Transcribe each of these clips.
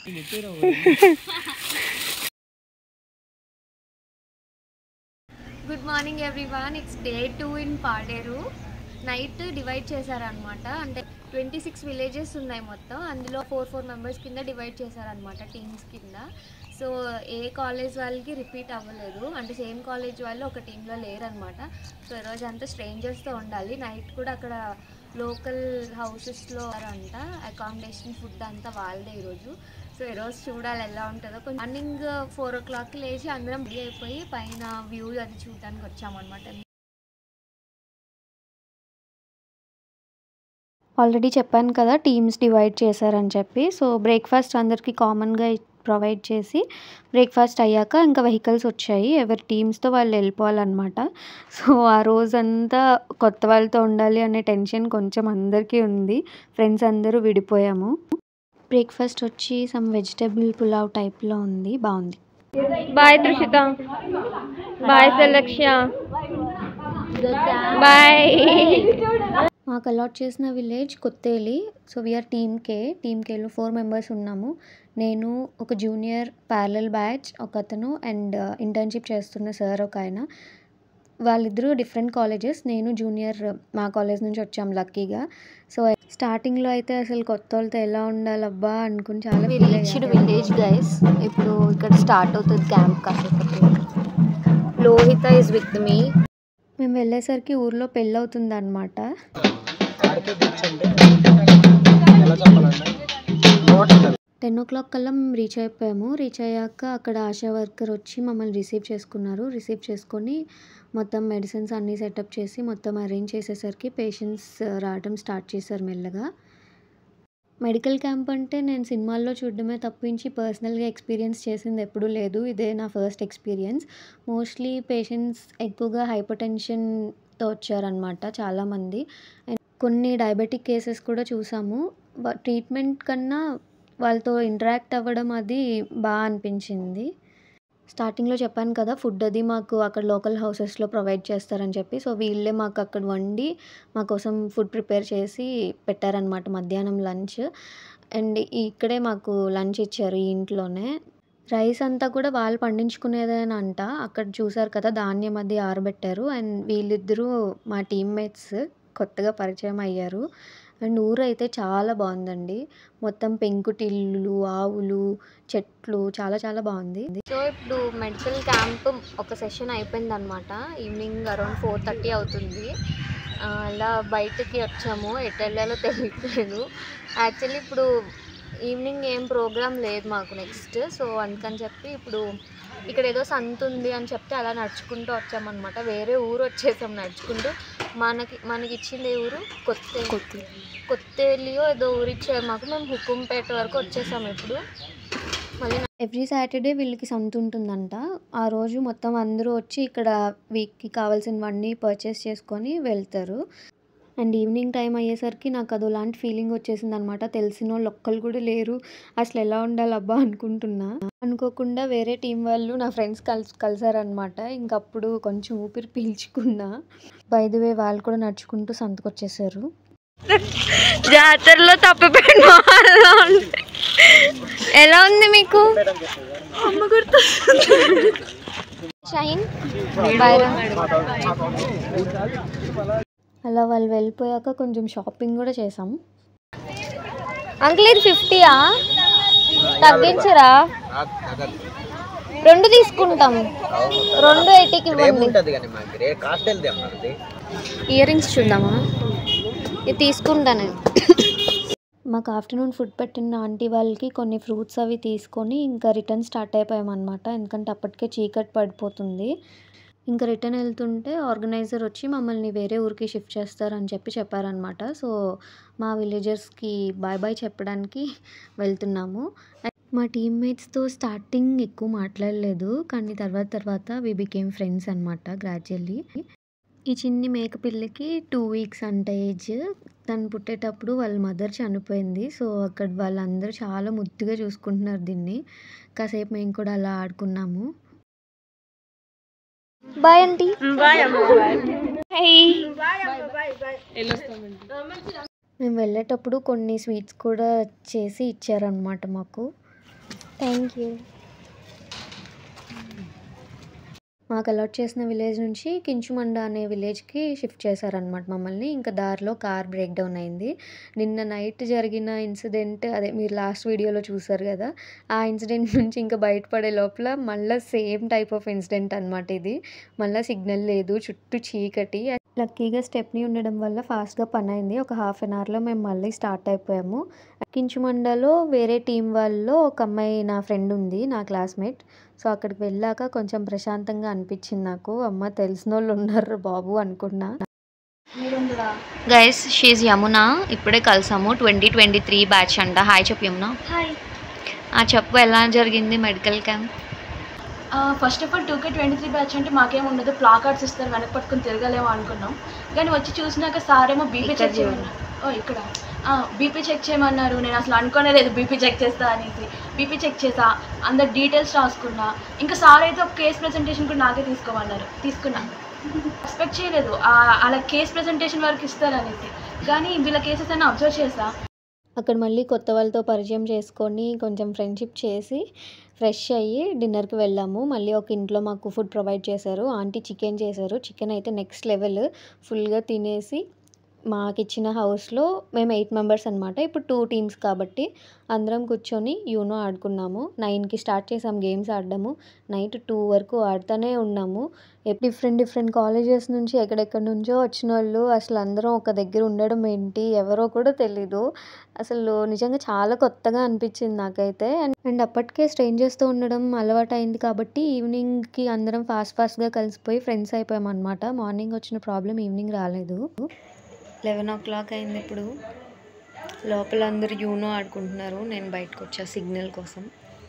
Good morning everyone it's day two in Paderu night divide చేశారనమాట అంటే twenty six villages ఉన్నాయి మొత్తం అందులో ఫోర్ ఫోర్ మెంబర్స్ కింద డివైడ్ చేశారనమాట టీమ్స్ కింద సో ఏ కాలేజ్ వాళ్ళకి రిపీట్ అవ్వలేదు అంటే సేమ్ కాలేజ్ వాళ్ళు ఒక టీంలో లేరనమాట సో ఈరోజు అంతా స్ట్రేంజర్స్తో ఉండాలి నైట్ కూడా అక్కడ లోకల్ హౌసెస్లో అంట అకామిడేషన్ ఫుడ్ అంతా వాళ్ళదే ఈరోజు సో ఈరోజు చూడాలి ఎలా ఉంటుందో కొంచెం మార్నింగ్ ఫోర్ ఓ క్లాక్కి లేచి అందరం రెడీ అయిపోయి పైన వ్యూ అది చూడడానికి వచ్చామన్నమాట ఆల్రెడీ చెప్పాను కదా టీమ్స్ డివైడ్ చేశారని చెప్పి సో బ్రేక్ఫాస్ట్ అందరికీ కామన్గా ప్రొవైడ్ చేసి బ్రేక్ఫాస్ట్ అయ్యాక ఇంకా వెహికల్స్ వచ్చాయి ఎవరి టీమ్స్తో వాళ్ళు వెళ్ళిపోవాలన్నమాట సో ఆ రోజంతా కొత్త వాళ్ళతో ఉండాలి అనే టెన్షన్ కొంచెం అందరికీ ఉంది ఫ్రెండ్స్ అందరూ విడిపోయాము బ్రేక్ఫాస్ట్ వచ్చి సమ్ వెజిటేబుల్ పులావ్ టైప్లో ఉంది బాగుంది bye Trishita bye Selakshya bye మాకు అలాట్ చేసిన village Kotheli so we are team K team కేలో ఫోర్ మెంబర్స్ ఉన్నాము నేను ఒక జూనియర్ ప్యారలల్ బ్యాచ్ ఒక అతను అండ్ ఇంటర్న్షిప్ చేస్తున్న సార్ ఒక ఆయన వాళ్ళిద్దరూ డిఫరెంట్ కాలేజెస్ నేను జూనియర్ మా కాలేజ్ నుంచి వచ్చాం లక్కీగా సో స్టార్టింగ్లో అయితే అసలు కొత్త వాళ్ళతో ఎలా ఉండాలబ్బా అనుకుని చాలా ఫీల్ రీచ్డ్ విలేజ్ గైస్ ఇప్పుడు ఇక్కడ స్టార్ట్ అవుతుంది క్యాంప్ కాసేపటి లోహిత ఇస్ విత్ మీ మేము వెళ్ళేసరికి ఊర్లో పెళ్ళి అవుతుంది అనమాట టెన్ ఓ క్లాక్ కల్లా మేము రీచ్ అయిపోయాము రీచ్ అయ్యాక అక్కడ ఆశా వర్కర్ వచ్చి మమ్మల్ని రిసీవ్ చేసుకున్నారు రిసీవ్ చేసుకొని మొత్తం మెడిసిన్స్ అన్నీ సెటప్ చేసి మొత్తం అరేంజ్ చేసేసరికి పేషెంట్స్ రావడం స్టార్ట్ చేశారు మెల్లగా మెడికల్ క్యాంప్ అంటే నేను సినిమాల్లో చూడడమే తప్పించి పర్సనల్గా ఎక్స్పీరియన్స్ చేసింది ఎప్పుడూ లేదు ఇదే నా ఫస్ట్ ఎక్స్పీరియన్స్ మోస్ట్లీ పేషెంట్స్ ఎక్కువగా హైపర్ టెన్షన్తో వచ్చారనమాట చాలామంది అండ్ కొన్ని డయాబెటిక్ కేసెస్ కూడా చూసాము ట్రీట్మెంట్ కన్నా వాళ్ళతో ఇంటరాక్ట్ అవ్వడం అది బాగా అనిపించింది స్టార్టింగ్లో చెప్పాను కదా ఫుడ్ అది మాకు అక్కడ లోకల్ హౌసెస్లో ప్రొవైడ్ చేస్తారని చెప్పి సో వీళ్ళే మాకు అక్కడ వండి మా కోసం ఫుడ్ ప్రిపేర్ చేసి పెట్టారనమాట మధ్యాహ్నం లంచ్ అండ్ ఇక్కడే మాకు లంచ్ ఇచ్చారు ఈ ఇంట్లోనే రైస్ అంతా కూడా వాళ్ళు పండించుకునేదేనంట అంట అక్కడ చూసారు కదా ధాన్యం అది ఆరబెట్టారు అండ్ వీళ్ళిద్దరూ మా టీమ్మేట్స్ కొత్తగా పరిచయం అయ్యారు అండ్ ఊరు అయితే చాలా బాగుందండి మొత్తం పెంకుటిల్లులు ఆవులు చెట్లు చాలా చాలా బాగుంది సో ఇప్పుడు మెడికల్ క్యాంప్ ఒక సెషన్ అయిపోయింది అనమాట ఈవినింగ్ అరౌండ్ ఫోర్ థర్టీ అవుతుంది ఆ, అలా బయటకి వచ్చాము ఎటు వెళ్ళాలో తెలియట్లేదు యాక్చువల్లీ ఇప్పుడు ఈవినింగ్ ఏం ప్రోగ్రామ్ లేదు మాకు నెక్స్ట్ సో అందుకని చెప్పి ఇప్పుడు ఇక్కడ ఏదో సంత ఉంది అని చెప్తే అలా నడుచుకుంటూ వచ్చామన్నమాట వేరే ఊరు వచ్చేసాం నడుచుకుంటూ మనకి మనకి ఇచ్చింది ఏ ఊరు కొత్త కొత్తేలియో ఏదో ఊరు ఇచ్చారు మాకు మేము హుకుంపేట వరకు వచ్చేసాం ఇప్పుడు మళ్ళీ ఎవ్రీ సాటర్డే వీళ్ళకి సంత ఉంటుందంట ఆ రోజు మొత్తం అందరూ వచ్చి ఇక్కడ వీక్కి కావాల్సినవన్నీ పర్చేస్ చేసుకొని వెళ్తారు అండ్ ఈవినింగ్ టైం అయ్యేసరికి నాకు అదోలాంటి ఫీలింగ్ వచ్చేసింది అనమాట తెలిసిన వాళ్ళు ఒక్కరు కూడా లేరు అసలు ఎలా ఉండాలి అబ్బా అనుకుంటున్నా అనుకోకుండా వేరే టీం వాళ్ళు నా ఫ్రెండ్స్ కలిసి కలిసారనమాట ఇంకప్పుడు కొంచెం ఊపిరి పీల్చుకున్నా వే వాళ్ళు కూడా నడుచుకుంటూ సంతకొచ్చేసారు జాతరలో తప్పిపోయిన వాళ్ళ ఉంది. ఎలా ఉంది మీకు అమ్మ గుర్తు షైన్ అలా వాళ్ళు వెళ్ళిపోయాక కొంచెం షాపింగ్ కూడా చేసాం అంకుల్ ఇది ఫిఫ్టీయా తగ్గించరా రెండు తీసుకుంటాం రెండు ఎయిటీకి ఇవ్వండి ఉంటుంది కానీ మాకు రే కాస్ట్ వెళ్తే మనది ఇయర్ రింగ్స్ చూద్దామా ఇది తీసుకుంటాను మాకు ఆఫ్టర్నూన్ ఫుడ్ పెట్టిన ఆంటీ వాళ్ళకి కొన్ని ఫ్రూట్స్ అవి తీసుకొని ఇంకా రిటర్న్ స్టార్ట్ అయిపోయామన్నమాట ఎందుకంటే అప్పటికే చీకటి పడిపోతుంది ఇంకా రిటర్న్ వెళ్తుంటే ఆర్గనైజర్ వచ్చి మమ్మల్ని వేరే ఊరికి షిఫ్ట్ చేస్తారని చెప్పి చెప్పారనమాట సో మా విలేజర్స్కి బాయ్ బాయ్ చెప్పడానికి వెళ్తున్నాము మా టీమ్మేట్స్తో స్టార్టింగ్ ఎక్కువ మాట్లాడలేదు కానీ తర్వాత తర్వాత వి బికేమ్ ఫ్రెండ్స్ అనమాట గ్రాడ్యువల్లీ ఈ చిన్ని మేక పిల్లకి టూ వీక్స్ అంట ఏజ్ తను పుట్టేటప్పుడు వాళ్ళ మదర్ చనిపోయింది సో అక్కడ వాళ్ళందరూ చాలా ముద్దుగా చూసుకుంటున్నారు దీన్ని కాసేపు మేము కూడా అలా ఆడుకున్నాము బాయ్ ఆంటీ మేము వెళ్ళేటప్పుడు కొన్ని స్వీట్స్ కూడా చేసి ఇచ్చారనమాట మాకు థ్యాంక్ యూ మాకు అలాట్ చేసిన విలేజ్ నుంచి కించుమండ అనే విలేజ్కి షిఫ్ట్ చేశారనమాట మమ్మల్ని ఇంకా దారిలో కార్ బ్రేక్ డౌన్ అయింది నిన్న నైట్ జరిగిన ఇన్సిడెంట్ అదే మీరు లాస్ట్ వీడియోలో చూసారు కదా ఆ ఇన్సిడెంట్ నుంచి ఇంకా బయటపడే లోపల మళ్ళీ సేమ్ టైప్ ఆఫ్ ఇన్సిడెంట్ అనమాట ఇది మళ్ళీ సిగ్నల్ లేదు చుట్టూ చీకటి లక్కీగా స్టెప్ని ఉండడం వల్ల ఫాస్ట్గా పని అయింది ఒక హాఫ్ అన్ అవర్లో మేము మళ్ళీ స్టార్ట్ అయిపోయాము కించుమండలో వేరే టీం వాళ్ళలో ఒక అమ్మాయి నా ఫ్రెండ్ ఉంది నా క్లాస్మేట్ సో అక్కడికి వెళ్ళాక కొంచెం ప్రశాంతంగా అనిపించింది నాకు అమ్మ తెలిసిన వాళ్ళు ఉన్నారు బాబు అనుకున్నా గైస్ షీజ్ యమున ఇప్పుడే కలిసాము ట్వంటీ ట్వంటీ త్రీ బ్యాచ్ అంట హాయ్ చెప్పు యమున హాయ్ ఆ చెప్పు ఎలా జరిగింది medical camp first of all two K twenty three batch అంటే మాకేం ఉండదు ప్లా కార్డ్స్ ఇస్తారు వెనక్కి పట్టుకుని తిరగలేమో అనుకున్నాం కానీ వచ్చి చూసినాక సార్ ఏమో బీపీ చెక్ చేయమన్నారు ఓ ఇక్కడ బీపీ చెక్ చేయమన్నారు నేను అసలు అనుకోనే లేదు బీపీ చెక్ చేస్తా అనేసి బీపీ చెక్ చేసా అందరు డీటెయిల్స్ రాసుకున్నా ఇంకా సార్ అయితే ఒక కేస్ ప్రెజెంటేషన్ కూడా నాకే తీసుకోమన్నారు తీసుకున్నా ఎక్స్పెక్ట్ చేయలేదు ఆ- అలా కేస్ ప్రెజెంటేషన్ వరకు ఇస్తారనేసి కానీ వీళ్ళ కేసెస్ అన్నీ అబ్జర్వ్ చేసా అక్కడ మళ్ళీ కొత్త వాళ్ళతో పరిచయం చేసుకొని కొంచెం ఫ్రెండ్షిప్ చేసి ఫ్రెష్ అయ్యి డిన్నర్కి వెళ్ళాము మళ్ళీ ఒక ఇంట్లో మాకు ఫుడ్ ప్రొవైడ్ చేశారు ఆంటీ చికెన్ చేశారు చికెన్ అయితే నెక్స్ట్ లెవెల్ ఫుల్గా తినేసి మాకు ఇచ్చిన హౌస్లో మేము ఎయిట్ మెంబర్స్ అనమాట ఇప్పుడు టూ టీమ్స్ కాబట్టి అందరం కూర్చొని యూనో ఆడుకున్నాము నైన్కి స్టార్ట్ చేసాం గేమ్స్ ఆడడము నైట్ టూ వరకు ఆడుతూనే ఉన్నాము డిఫరెంట్ డిఫరెంట్ కాలేజెస్ నుంచి ఎక్కడెక్కడి నుంచో వచ్చిన వాళ్ళు అసలు అందరం ఒక దగ్గర ఉండడం ఏంటి ఎవరో కూడా తెలీదు అసలు నిజంగా చాలా కొత్తగా అనిపించింది నాకైతే అండ్ అండ్ అప్పటికే స్ట్రేంజర్స్తో ఉండడం అలవాటు అయింది కాబట్టి ఈవినింగ్కి అందరం ఫాస్ట్ ఫాస్ట్గా కలిసిపోయి ఫ్రెండ్స్ అయిపోయాం అనమాట మార్నింగ్ వచ్చిన ప్రాబ్లం ఈవినింగ్ రాలేదు లెవెన్ ఓ క్లాక్ అయింది ఇప్పుడు లోపల అందరు యూనో ఆడుకుంటున్నారు నేను బయటకు వచ్చా సిగ్నల్ కోసం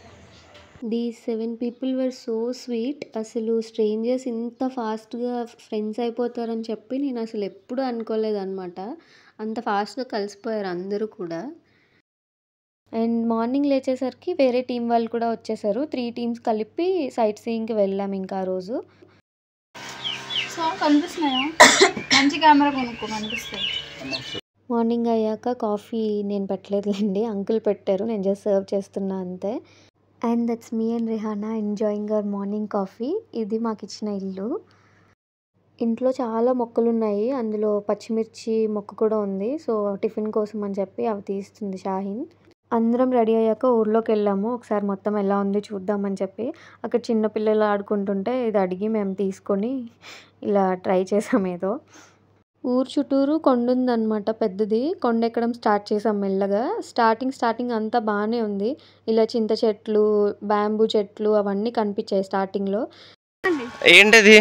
the seven people were so sweet అసలు స్ట్రేంజర్స్ ఇంత ఫాస్ట్గా ఫ్రెండ్స్ అయిపోతారని చెప్పి నేను అసలు ఎప్పుడు అనుకోలేదన్నమాట అంత ఫాస్ట్గా కలిసిపోయారు అందరూ కూడా అండ్ మార్నింగ్ లేచేసరికి వేరే టీం వాళ్ళు కూడా వచ్చేసారు త్రీ టీమ్స్ కలిపి సైట్ సీయింగ్కి వెళ్ళాం ఇంకా ఆ రోజు సో కనిపిస్తున్నాయా మంచి కెమెరా కొనుక్కో కనిపిస్తాయి మార్నింగ్ అయ్యాక కాఫీ నేను పెట్టలేదులేండి అంకుల్ పెట్టారు నేను జస్ట్ సర్వ్ చేస్తున్నా అంతే and that's me and Rihana enjoying our morning coffee ఇది మాకు ఇచ్చిన ఇల్లు ఇంట్లో చాలా మొక్కలు ఉన్నాయి అందులో పచ్చిమిర్చి మొక్క కూడా ఉంది సో టిఫిన్ కోసం అని చెప్పి అవి తీస్తుంది షాహీన్ అందరం రెడీ అయ్యాక ఊర్లోకి వెళ్ళాము ఒకసారి మొత్తం ఎలా ఉంది చూద్దామని చెప్పి అక్కడ చిన్న పిల్లలు ఆడుకుంటుంటే ఇది అడిగి మేము తీసుకొని ఇలా ట్రై చేసాం ఏదో ఊరు చుట్టూరు కొండ ఉందన్నమాట పెద్దది కొండ ఎక్కడం స్టార్ట్ చేసాం మెల్లగా స్టార్టింగ్ స్టార్టింగ్ అంతా బాగానే ఉంది ఇలా చింత చెట్లు బ్యాంబూ చెట్లు అవన్నీ కనిపించాయి స్టార్టింగ్లో ఏంటది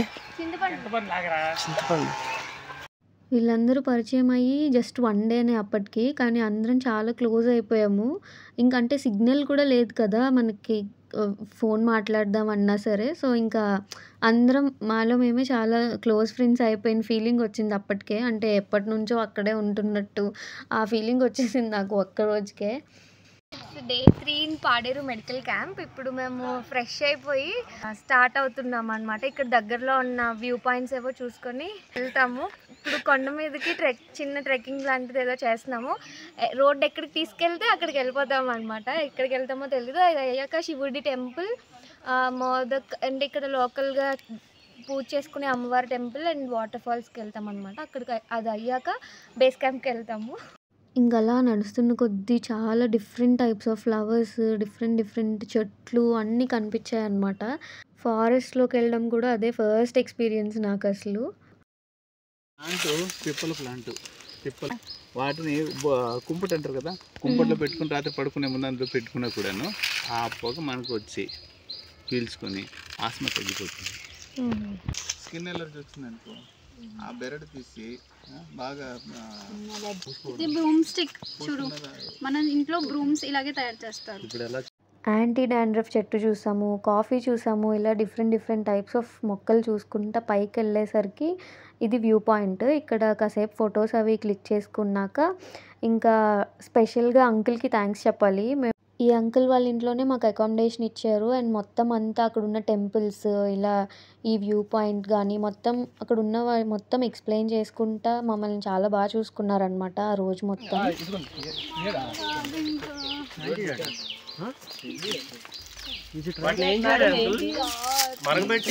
వీళ్ళందరూ పరిచయం అయ్యి జస్ట్ వన్ డేనే అప్పటికి కానీ అందరం చాలా క్లోజ్ అయిపోయాము ఇంకంటే సిగ్నల్ కూడా లేదు కదా మనకి ఆ, ఫోన్ మాట్లాడదాం అన్నా సరే సో ఇంకా అందరం మాలో మేమే చాలా క్లోజ్ ఫ్రెండ్స్ అయిపోయిన ఫీలింగ్ వచ్చింది అప్పటికే అంటే ఎప్పటి నుంచో అక్కడే ఉంటున్నట్టు ఆ ఫీలింగ్ వచ్చేసింది నాకు ఒక్క రోజుకే day three in Paderu medical camp ఇప్పుడు మేము ఫ్రెష్ అయిపోయి స్టార్ట్ అవుతున్నాం అనమాట ఇక్కడ దగ్గరలో ఉన్న వ్యూ పాయింట్స్ ఏవో చూసుకొని వెళ్తాము ఇప్పుడు కొండ మీదకి ట్రెక్ చిన్న ట్రెక్కింగ్ లాంటిది ఏదో చేస్తున్నాము రోడ్ ఎక్కడికి తీసుకెళ్తే అక్కడికి వెళ్ళిపోతాం అనమాట ఎక్కడికి వెళ్తామో తెలీదు అది అయ్యాక శివుడి టెంపుల్ మోదక్ అండ్ ఇక్కడ లోకల్గా పూజ చేసుకునే అమ్మవారి టెంపుల్ అండ్ వాటర్ ఫాల్స్కి వెళ్తాం అనమాట అక్కడికి అది అయ్యాక బేస్ క్యాంప్కి వెళ్తాము ఇంక అలా నడుస్తున్న కొద్దీ చాలా different types of flowers different different చెట్లు అన్నీ కనిపించాయి అనమాట ఫారెస్ట్లోకి వెళ్ళడం కూడా అదే ఫస్ట్ ఎక్స్పీరియన్స్ నాకు అసలు ప్లాంట్ పిప్పల ప్లాంట్ పిప్పల వాటిని బ- కుంపటి అంటారు కదా కుంపట్లో పెట్టుకుని రాత్రి పడుకునే ముందు అందులో పెట్టుకున్నా కూడాను ఆ పొగ మనకు వచ్చి పీల్చుకొని ఆస్మా తగ్గిపోతుంది స్కిన్ ఎలర్జీ వచ్చింది అనుకో ఆ బెరడు తీసి ఆ, బాగా ఆ, ఇది బ్రూమ్ స్టిక్ చూడు పూసుకున్నదా? మన ఇంట్లో బ్రూమ్స్ ఇలాగే తయారు చేస్తారు ఇప్పుడు ఎలా యాంటీ డాండ్రఫ్ చెట్టు చూసాము కాఫీ చూసాము ఇలా డిఫరెంట్ డిఫరెంట్ టైప్స్ ఆఫ్ మొక్కలు చూసుకుంటా పైకి వెళ్ళేసరికి ఇది వ్యూ పాయింట్ ఇక్కడ కాసేపు ఫొటోస్ అవి క్లిక్ చేసుకున్నాక ఇంకా స్పెషల్గా అంకుల్కి థ్యాంక్స్ చెప్పాలి మేము ఈ అంకుల్ వాళ్ళ ఇంట్లోనే మాకు అకామిడేషన్ ఇచ్చారు అండ్ మొత్తం అంతా అక్కడ ఉన్న టెంపుల్స్ ఇలా ఈ వ్యూ పాయింట్ కానీ మొత్తం అక్కడ ఉన్న వా- మొత్తం ఎక్స్ప్లెయిన్ చేసుకుంటా మమ్మల్ని చాలా బాగా చూసుకున్నారనమాట ఆ రోజు మొత్తం వాటిని ఏం చేయాలి అంకుల్ మరగబెట్టి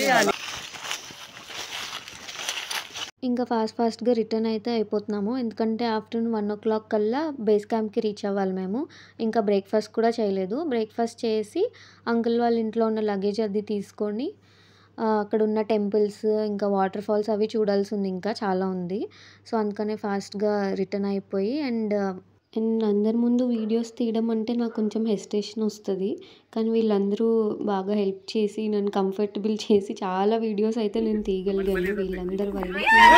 ఇంకా ఫాస్ట్ ఫాస్ట్గా రిటర్న్ అయితే అయిపోతున్నాము ఎందుకంటే ఆఫ్టర్నూన్ వన్ ఓ క్లాక్ కల్లా బేస్ క్యాంప్కి రీచ్ అవ్వాలి మేము ఇంకా బ్రేక్ఫాస్ట్ కూడా చేయలేదు బ్రేక్ఫాస్ట్ చేసి అంకుల్ వాళ్ళ ఇంట్లో ఉన్న లగేజ్ అది తీసుకొని ఆ, అక్కడ ఉన్న టెంపుల్స్ ఇంకా వాటర్ ఫాల్స్ అవి చూడాల్సి ఉంది ఇంకా చాలా ఉంది సో అందుకనే ఫాస్ట్గా రిటర్న్ అయిపోయి అండ్ అండ్ అందరి ముందు వీడియోస్ తీయడం అంటే నాకు కొంచెం హెసిటేషన్ వస్తుంది కానీ వీళ్ళందరూ బాగా హెల్ప్ చేసి నన్ను కంఫర్టబుల్ చేసి చాలా వీడియోస్ అయితే నేను తీయగలిగాను వీళ్ళందరి వల్ల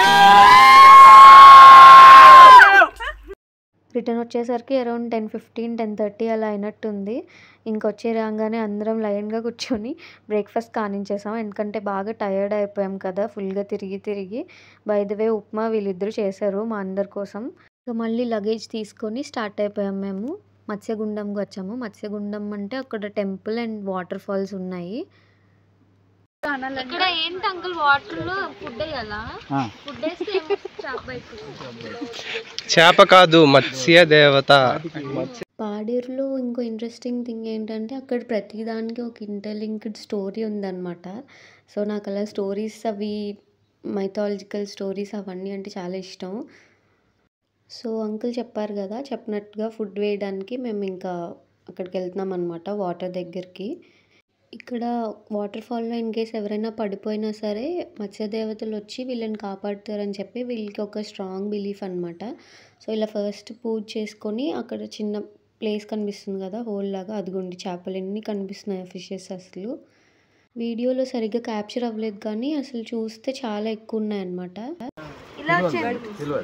రిటర్న్ వచ్చేసరికి around ten fifteen ten thirty అలా అయినట్టుంది ఇంకొచ్చే రాగానే అందరం లైన్గా కూర్చొని బ్రేక్ఫాస్ట్ కానించేసాం ఎందుకంటే బాగా టయర్డ్ అయిపోయాం కదా ఫుల్గా తిరిగి తిరిగి బై ద వే ఉప్మా వీళ్ళిద్దరూ చేశారు మా అందరి కోసం ఇంకా మళ్ళీ లగేజ్ తీసుకొని స్టార్ట్ అయిపోయాం మేము మత్స్యగుండంకి వచ్చాము మత్స్యగుండం అంటే అక్కడ టెంపుల్ అండ్ వాటర్ ఫాల్స్ ఉన్నాయి ఇక్కడ ఏంటి అంకుల్ వాటర్ లో ఫుడ్ వేయాలా ఫుడ్ వేస్తే చేప చేప కాదు మత్స్య దేవత పాడేరులో ఇంకో ఇంట్రెస్టింగ్ థింగ్ ఏంటంటే అక్కడ ప్రతిదానికి ఒక ఇంటర్లింక్డ్ స్టోరీ ఉందన్నమాట సో నాకు అలా స్టోరీస్ అవి మైథాలజికల్ స్టోరీస్ అవన్నీ అంటే చాలా ఇష్టం సో అంకుల్ చెప్పారు కదా చెప్పినట్టుగా ఫుడ్ వేయడానికి మేము ఇంకా అక్కడికి వెళ్తున్నాం అనమాట వాటర్ దగ్గరికి ఇక్కడ వాటర్ ఫాల్లో ఇన్ కేస్ ఎవరైనా పడిపోయినా సరే మత్స్యదేవతలు వచ్చి వీళ్ళని కాపాడుతారని చెప్పి వీళ్ళకి ఒక స్ట్రాంగ్ బిలీఫ్ అనమాట సో ఇలా ఫస్ట్ పూజ చేసుకొని అక్కడ చిన్న ప్లేస్ కనిపిస్తుంది కదా హోల్ లాగా అదిగోండి చేపలు ఎన్ని కనిపిస్తున్నాయి ఫిషెస్ అసలు వీడియోలో సరిగ్గా క్యాప్చర్ అవ్వలేదు కానీ అసలు చూస్తే చాలా ఎక్కువ ఉన్నాయన్నమాట ఇలా వచ్చేది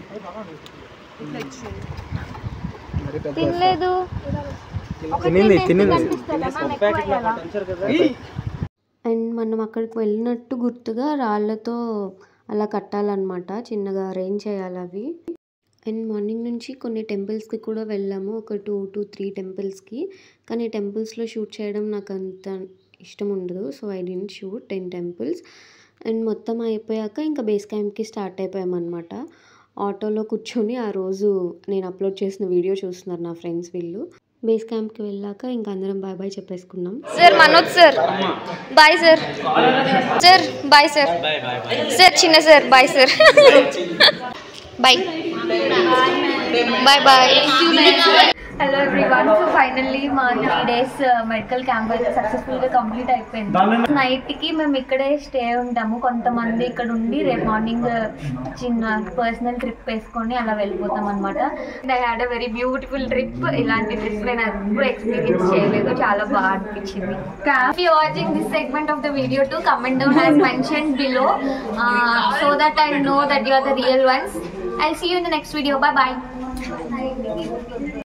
తినలేదు తినింది తినింది అండ్ మనం అక్కడికి వెళ్ళినట్టు గుర్తుగా రాళ్ళతో అలా కట్టాలన్నమాట చిన్నగా అరేంజ్ చేయాలి అవి అండ్ మార్నింగ్ నుంచి కొన్ని టెంపుల్స్కి కూడా వెళ్ళాము ఒక టూ టు త్రీ టెంపుల్స్కి కానీ టెంపుల్స్లో షూట్ చేయడం నాకు అంత ఇష్టం ఉండదు so I didn't shoot ten temples and మొత్తం అయిపోయాక ఇంకా బేస్ క్యాంప్కి స్టార్ట్ అయిపోయామన్నమాట ఆటోలో కూర్చొని ఆ రోజు నేను అప్లోడ్ చేసిన వీడియో చూస్తున్నారు నా ఫ్రెండ్స్ వీళ్ళు బేస్ క్యాంప్కి వెళ్ళాక ఇంకా అందరం బాయ్ బాయ్ చెప్పేసుకున్నాం sir Manoj sir bye sir sir bye sir sir చిన్న sir bye sir bye bye bye hello everyone so finally మా త్రీ డేస్ మెడికల్ క్యాంప్ అయితే సక్సెస్ఫుల్గా కంప్లీట్ అయిపోయింది నైట్కి మేము ఇక్కడే స్టే ఉంటాము కొంతమంది ఇక్కడ ఉండి రేపు మార్నింగ్ చిన్న పర్సనల్ ట్రిప్ వేసుకొని అలా వెళ్ళిపోతాం అనమాట I had a very beautiful trip ఇలాంటి ట్రిప్ నేను ఎప్పుడు ఎక్స్పీరియన్స్ చేయలేదు చాలా బాగా అనిపించింది if you watching this segment of the video to comment down as mention below so that I know that you are the real ones I see you in the next video bye bye